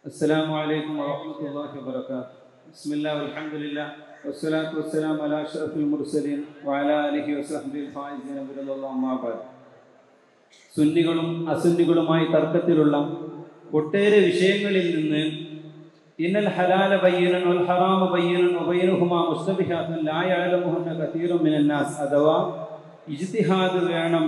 السلام عليكم ورحمة الله وبركاته بسم الله والحمد لله والصلاة والسلام على أشرف المرسلين وعلى آله وصحبه الفائزين برضا الله أما بعد സുന്നികളും അസുന്നികളുമായി തർക്കത്തിലുള്ള ഒട്ടേറെ വിഷയങ്ങളിൽ നിന്ന് ഇന്നൽ ഹലാല ബയ്യനൻ വൽ ഹറാമ ബയ്യനൻ വബൈനഹുമാ മുസ്തബിഹാത്തുൻ ലാ യഅലമുഹുന്ന കതീറും മിനൻ നാസ് അഥവാ ഇജ്തിഹാദ് വേണം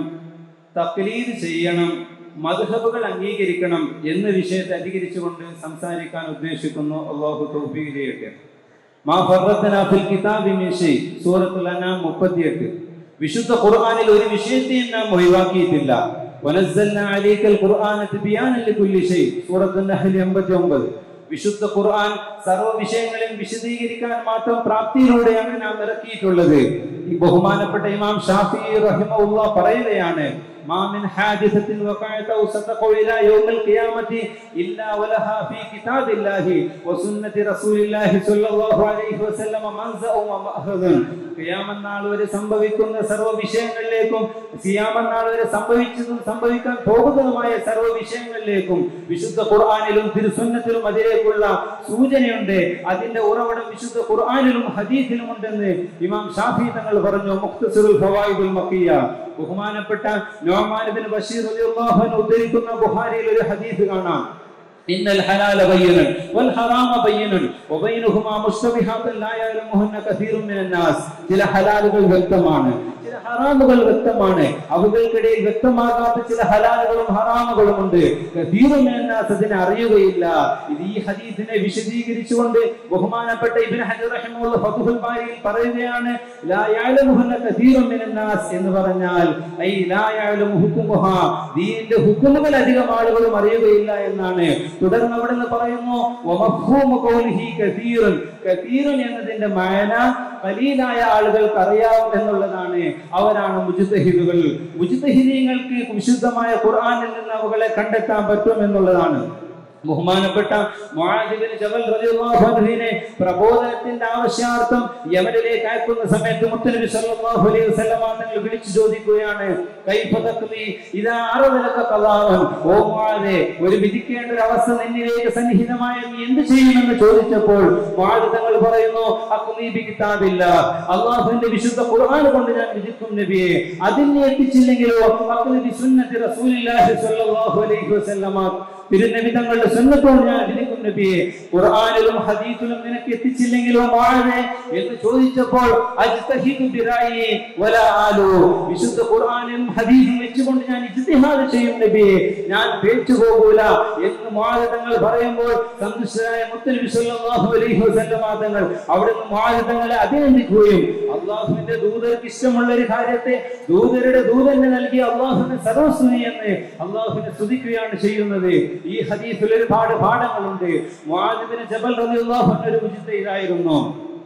തക്ലീദ് ചെയ്യണം മദ്ഹബുകൾ അംഗീകരിക്കണം എന്ന വിഷയത്തെ അധികരിച്ചുകൊണ്ട് സംസാരിക്കാൻ ഉദ്ദേശിക്കുന്നു അള്ളാഹു തൗഫീഖ് ചെയ്യട്ടെ മാ ഫറത്തന ഫിൽ കിതാബി മിൻ ഷൈ സൂറത്തുൽ അനാം 38 വിശുദ്ധ ഖുർആനിൽ ഒരു വിഷയത്തെയും നാം ഒഴിവാക്കിയിട്ടില്ല വനസ്സൽന അലൈക്കൽ ഖുർആന തിബിയാനൻ ലികുല്ലി ഷൈ സൂറത്തുൽ നഹ്ൽ 89 വിശുദ്ധ ഖുർആൻ സർവ്വ വിഷയങ്ങളെയും വിശദീകരിക്കാൻ മാത്രം പ്രാപ്തിയിലൂടെയാണ് നാം ഇറക്കിയിട്ടുള്ളത് ഈ ബഹുമാനപ്പെട്ട ഇമാം ഷാഫി റഹിമഹുല്ല പറയുകയാണ് ما من حادثة وقعت أو ستقع إلى يوم القيامة إلا ولها في كتاب الله وسنة رسول الله صلى الله عليه وسلم منزأ ومأخذ ഖിയാമത്ത് നാൾ വരെ സംഭവിക്കുന്ന സർവ്വ വിഷയങ്ങളിലേക്കും ഖിയാമത്ത് നാൾ വരെ സംഭവിച്ചതും സംഭവിക്കാൻ പോകുന്നതുമായ സർവ്വ വിഷയങ്ങളിലേക്കും വിശുദ്ധ ഖുർആനിലും തിരുസുന്നത്തിലും അതിലേക്കുള്ള സൂചനയുണ്ട് അതിന്റെ ഉറവിടം വിശുദ്ധ ഖുർആനിലും ഹദീസിലും ഉണ്ടെന്ന് ഇമാം ഷാഫി തങ്ങൾ പറഞ്ഞു മുഖ്തസുൽ ഫവായിദുൽ മക്കിയ ബഹുമാനപ്പെട്ട നോമാൻ ബിൻ ബഷീർ റളിയല്ലാഹു അൻഹു ഉദ്ധരിക്കുന്ന ബുഖാരിയിൽ ഒരു ഹദീസ് കാണാം إن الحلال بين والحرام بين وبينهما مشتبهات لا يعلمهن كثير من الناس ചില ഹലാലുകൾ വ്യക്തമാണ് ചില ഹറാമുകൾ വ്യക്തമാണ് അവകൾക്കിടയിൽ വ്യക്തമാകാത്ത ചില ഹലാലുകളും ഹറാമുകളും ഉണ്ട് കഥീറുമെന്നാസ് അതിനെ അറിയുകയില്ല ഇത് ഈ ഹദീസിനെ വിശദീകരിച്ചുകൊണ്ട് ബഹുമാനപ്പെട്ട ഇബ്ൻ ഹജർ റഹിമഹുള്ള ഫതുഹുൽ ബാരിയിൽ പറയുകയാണ് ലാ യഅലമുഹുന്ന കഥീറും മിനന്നാസ് എന്ന് പറഞ്ഞാൽ ഐ ലാ യഅലമു ഹുക്കുമുഹാ ദീനിന്റെ ഹുക്കുമുകൾ അധികം ആളുകളും അറിയുകയില്ല എന്നാണ് തുടർന്ന് അവിടെ നിന്ന് പറയുന്നു വമഫ്ഹൂമു ഖൗലിഹി കഥീറുൻ കഥീറുൻ എന്നതിന്റെ മാന കലീലായ ആളുകൾക്ക് അറിയാം എന്നുള്ളതാണ് അവരാണ് മുജ്തഹിദുകൾ മുജ്തഹിദീങ്ങൾക്ക് വിശുദ്ധമായ ഖുർആനിൽ നിന്ന് അവകളെ കണ്ടെത്താൻ പറ്റും എന്നുള്ളതാണ് ബഹുമാനപ്പെട്ട മുആദിബിന് ജബൽ റളിയല്ലാഹു അൻഹുവിനെ പ്രബോധനത്തിന്റെ ആവശ്യാർത്ഥം യമനിലേക്ക് അയക്കുന്ന സമയത്ത് മുത്തനബി സല്ലല്ലാഹു അലൈഹി വസല്ലമ തങ്ങൾ വിളിച്ചു ചോദിക്കുകയാണ് കൈഫ തഖ്ലി ഇദാ അറദലക ഖലാവൻ ഓ മുആദേ ഒരു വിധിക്കേണ്ട ഒരു അവസ്ഥ നിന്നിലേക്ക് സന്നിഹിതമായ നീ എന്ത് ചെയ്യുമെന്ന് ചോദിച്ചപ്പോൾ മുആദ് തങ്ങൾ പറയുന്നു അഖ്ലി ബി കിതാബില്ല അല്ലാഹുവിന്റെ വിശുദ്ധ ഖുർആൻ കൊണ്ട് ഞാൻ വിധിക്കും നബിയെ അതിനെ എത്തിച്ചില്ലെങ്കിലോ അഖ്ലി ബി സുന്നത്തി റസൂലില്ലാഹി സ്വല്ലല്ലാഹു അലൈഹി വസല്ലമ തിരുനബി തങ്ങളുടെ സുന്നത്തോട് ഞാൻ വിധിക്കും നബിയെ ഖുർആനിലും ഹദീസിലും നിനക്ക് എത്തിച്ചില്ലെങ്കിലോ മാഴെ എന്ന് ചോദിച്ചപ്പോൾ അജ്തഹിദു ബിറായി വലാ ആലു വിശുദ്ധ ഖുർആനിലും ഹദീസും വെച്ചുകൊണ്ട് ഞാൻ ഇജ്തിഹാദ് ചെയ്യും നബിയെ ഞാൻ പേച്ചു പോകൂല എന്ന് മാഴെ തങ്ങൾ പറയുമ്പോൾ സന്തുഷ്ടരായ മുത്തനബി സല്ലല്ലാഹു അലൈഹി വസല്ലമ തങ്ങൾ അവിടുന്ന് മാഴെ തങ്ങളെ അഭിനന്ദിക്കുകയും അള്ളാഹുവിന്റെ ദൂതർക്ക് ഇഷ്ടമുള്ള ഒരു കാര്യത്തെ ദൂതരുടെ ദൂതന് നൽകി അള്ളാഹുവിനെ സർവസ്തുതി എന്ന് അള്ളാഹുവിനെ സ്തുതിക്കുകയാണ് ചെയ്യുന്നത് ഈ ഹദീസിൽ ഒരുപാട് പാഠങ്ങളുണ്ട് മുആദിബിന് ജബൽ റളിയല്ലാഹു അൻഹു ഒരു മുജ്തഹിദായിരുന്നു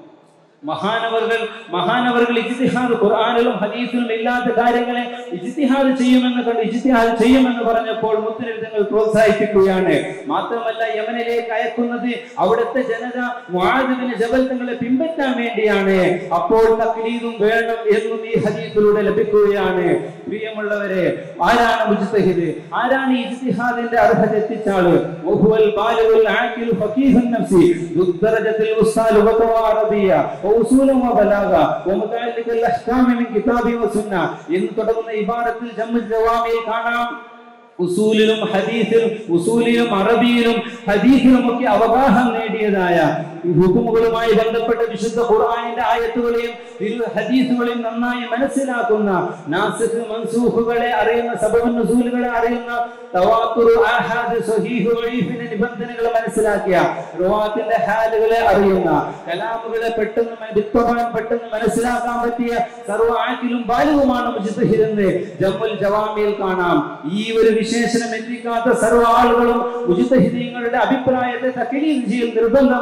മഹാനവർകൾ മഹാനവർകൾ ഇജ്തിഹാദ് ഖുർആനിലും ഹദീസിലും ഇല്ലാത്ത കാര്യങ്ങളെ ഇജ്തിഹാദ് ചെയ്യുമെന്ന് കണ്ട് ഇജ്തിഹാദ് ചെയ്യുമെന്ന് പറഞ്ഞപ്പോൾ മുത്തനബി തങ്ങൾ പ്രോത്സാഹിപ്പിക്കുകയാണ് മാത്രമല്ല യമനിലേക്ക് അയക്കുന്നത് അവിടുത്തെ ജനത മുആദിബിന് ജബൽ തങ്ങളെ പിൻപറ്റാൻ വേണ്ടിയാണ് അപ്പോൾ തക്ലീദും വേണം എന്നും ഈ ഹദീസിലൂടെ ലഭിക്കുകയാണ് പ്രിയമുള്ളവരെ ആരാണ് മുജ്തഹിദ് ആരാണ് ഈ ഇജ്തിഹാദിന്റെ അർഹത എത്തിച്ച ആള് വഹുവൽ ബാലിഗുൽ ആഖിലു ഫഖീഹുൻ നഫ്സി ദുദ്ദറജത്തിൽ ഉസ്താൽ വഖവ അറബിയ وأصولا وبلاغا ومتعلق الأحكام من كتاب وسنة إن തുടങ്ങുന്ന ഇബാറത്തിൽ ജമ്മു ജവാമിയിൽ കാണാം ഉസൂലിലും ഹദീസിലും ഉസൂലിലും അറബിയിലും ഹദീസിലും ഒക്കെ അവഗാഹം നേടിയതായ ഹുക്കുമുകളുമായി ബന്ധപ്പെട്ട വിശുദ്ധ ഖുർആനിന്റെ ആയത്തുകളെയും തിരു ഹദീസുകളെയും നന്നായി മനസ്സിലാക്കുന്ന നാസിഖ് മൻസൂഖുകളെ അറിയുന്ന സബബ് നുസൂലുകളെ അറിയുന്ന തവാത്തുറു ആഹാദ് സ്വഹീഹു വഈഫിന്റെ നിബന്ധനകൾ മനസ്സിലാക്കിയ റുവാത്തിന്റെ ഹാലുകളെ അറിയുന്ന കലാമുകളെ പെട്ടെന്ന് മ- വ്യക്തമായി പെട്ടെന്ന് മനസ്സിലാക്കാൻ പറ്റിയ സർവ്വ ആക്കിലും ബാലികമാണ് മുജ്തഹിദ് എന്ന് ജമ്മുൽ ജവാമിയിൽ കാണാം ഈ ഒരു വിശേഷണം എത്തിക്കാത്ത സർവ്വ ആളുകളും മുജ്തഹിദീങ്ങളുടെ അഭിപ്രായത്തെ തക്ലീദ് ചെയ്യൽ നിർബന്ധമാണ്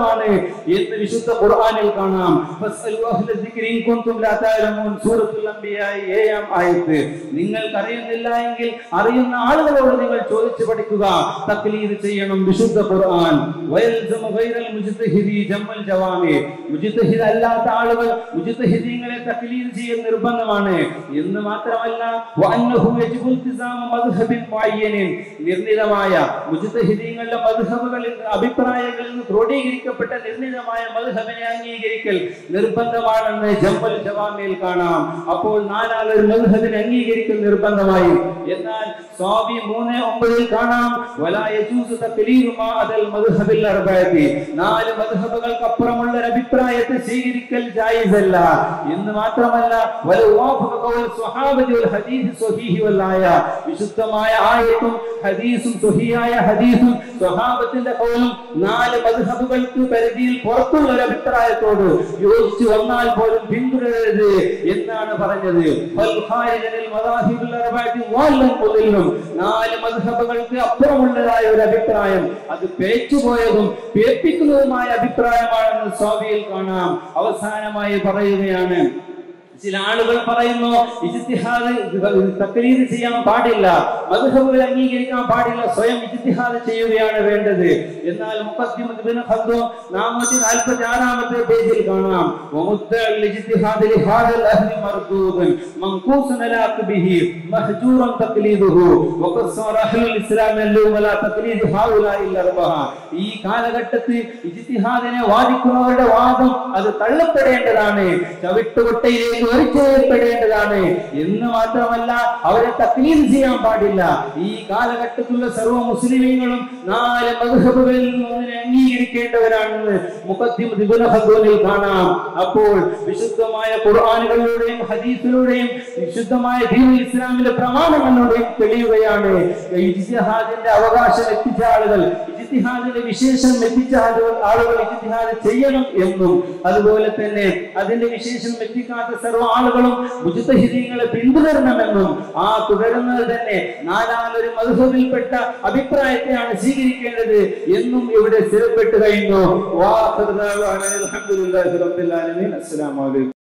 എന്ന് വിശുദ്ധ ഖുർആനിൽ കാണാം ഫസ്അലു അഹ്ല ദിക്രി ഇൻ കുൻതും ലാ തഅലമൂൻ സൂറത്തുൽ അംബിയ ഏഴാം ആയത്ത് നിങ്ങൾക്ക് അറിയുന്നില്ല എങ്കിൽ അറിയുന്ന ആളുകളോട് നിങ്ങൾ ചോദിച്ചു പഠിക്കുക തക്ലീദ് ചെയ്യണം വിശുദ്ധ ഖുർആൻ വയൽസമു ഗൈറൽ മുജ്തഹിദി ജമ്മൽ ജവാമി മുജ്തഹിദ് അല്ലാത്ത ആളുകൾ മുജ്തഹിദീങ്ങളെ തക്ലീദ് ചെയ്യൽ നിർബന്ധമാണ് എന്ന് മാത്രമല്ല വഅന്നഹു യജിബു ഇൽത്തിസാമു മദ്ഹബിൻ മുഅയ്യനിൻ നിർണിതമായ മുജ്തഹിദീങ്ങളുടെ മദ്ഹബുകളിൽ അഭിപ്രായങ്ങളിൽ നിന്ന് ക്രോഡീകരിക്കപ്പെട്ട നിർണിതമായ മദ്ഹബിനെ അംഗീകരിക്കൽ നിർബന്ധമാണെന്ന് ജമ്മൽ ജവാമിയിൽ കാണാം അപ്പോൾ നാലാളൊരു മദ്ഹബിനെ അംഗീകരിക്കൽ നിർബന്ധമായി എന്നാൽ സ്വാമി മൂന്ന് ഒമ്പതിൽ കാണാം വലാ യജൂസു തഖ്ലീദു മാ അദൽ മദ്ഹബിൽ അർബഅതി നാല് മദ്ഹബുകൾക്ക് അപ്പുറമുള്ള ഒരു അഭിപ്രായത്തെ സ്വീകരിക്കൽ ജായിസല്ല എന്ന് മാത്രമല്ല വല വാഫഖ ഖൗൽ സ്വഹാബതി വൽ ഹദീസ് സ്വഹീഹി വൽ ആയ വിശുദ്ധമായ ആയത്തും ഹദീസും സ്വഹീഹായ ഹദീസും സ്വഹാബത്തിന്റെ ഖൗലും നാല് മദ്ഹബുകൾക്ക് പരിധിയിൽ പുറത്തുള്ള ഒരു അഭിപ്രായത്തോട് യോജിച്ചു വന്നാൽ പോലും പിന്തുടരരുത് എന്നാണ് പറഞ്ഞത് ഫൽ ഖാരിജനിൽ മദാഹിബുൽ അർബഅതി വാല്ലൻ മുദില്ലും നാല് മദ്ഹബുകൾക്ക് അപ്പുറമുള്ളതായ ഒരു അഭിപ്രായം അത് പേച്ചുപോയതും പേപ്പിക്കുന്നതുമായ അഭിപ്രായമാണെന്ന് സ്വാമിയിൽ കാണാം അവസാനമായി പറയുകയാണ് ചില ആളുകൾ പറയുന്നു ഇജ്തിഹാദ് തക്ലീദ് ചെയ്യാൻ പാടില്ല മദ്ഹബുകൾ അംഗീകരിക്കാൻ പാടില്ല സ്വയം ഇജ്തിഹാദ് ചെയ്യുകയാണ് വേണ്ടത് എന്നാൽ മുഖദ്ദിമത്ത് ഇബ്നു ഖദ്ദൂം 446ാമത്തെ പേജിൽ കാണാം വമുദ്ദൽ ഇജ്തിഹാദ് ലിഹാദൽ അഹ്ലി മർദൂദൻ മൻകൂസൻ അലാഖ് ബിഹി മഹ്ജൂറൻ തക്ലീദുഹു വഖസ്സറ അഹ്ലുൽ ഇസ്ലാം അല്ലു വലാ തക്ലീദ് ഹൗലാഇ അർബഹ ഈ കാലഘട്ടത്തിൽ ഇജ്തിഹാദിനെ വാദിക്കുന്നവരുടെ വാദം അത് തള്ളപ്പെടേണ്ടതാണ് ചവിട്ടുകൊട്ടയിലേക്ക് വലിച്ചെറിയപ്പെടേണ്ടതാണ് എന്ന് മാത്രമല്ല അവരെ തക്ലീദ് ചെയ്യാൻ പാടില്ല ഈ കാലഘട്ടത്തിലുള്ള സർവ്വ മുസ്ലിമീങ്ങളും നാല് മദ്ഹബുകളിൽ നിന്ന് ഒന്നിനെ അംഗീകരിക്കേണ്ടവരാണെന്ന് മുഖദ്ദിം ഇബ്നു ഖദ്ദൂനിൽ കാണാം അപ്പോൾ വിശുദ്ധമായ ഖുർആനുകളിലൂടെയും ഹദീസിലൂടെയും വിശുദ്ധമായ ദീനുൽ ഇസ്ലാമിന്റെ പ്രമാണങ്ങളിലൂടെയും തെളിയുകയാണ് ഇജ്തിഹാദിന്റെ അവകാശം എത്തിച്ച ആളുകൾ ഇജ്തിഹാദിന്റെ വിശേഷം എത്തിച്ച ആളുകൾ ആളുകൾ ഇജ്തിഹാദ് ചെയ്യണം എന്നും അതുപോലെ തന്നെ അതിന്റെ വിശേഷം എത്തിക്കാത്ത സർവ്വ ആളുകളും മുജ്തഹിദീങ്ങളെ പിന്തുടരണമെന്നും ആ തുടരുന്നത് തന്നെ നാലാലൊരു മധുഹബിൽപ്പെട്ട അഭിപ്രായത്തെയാണ് സ്വീകരിക്കേണ്ടത് എന്നും ഇവിടെ സ്ഥിരപ്പെട്ടു കഴിഞ്ഞു വാ അലഹമുല്ലാ റബ്ബിൽ ആലമീൻ അസ്സലാമു അലൈക്കും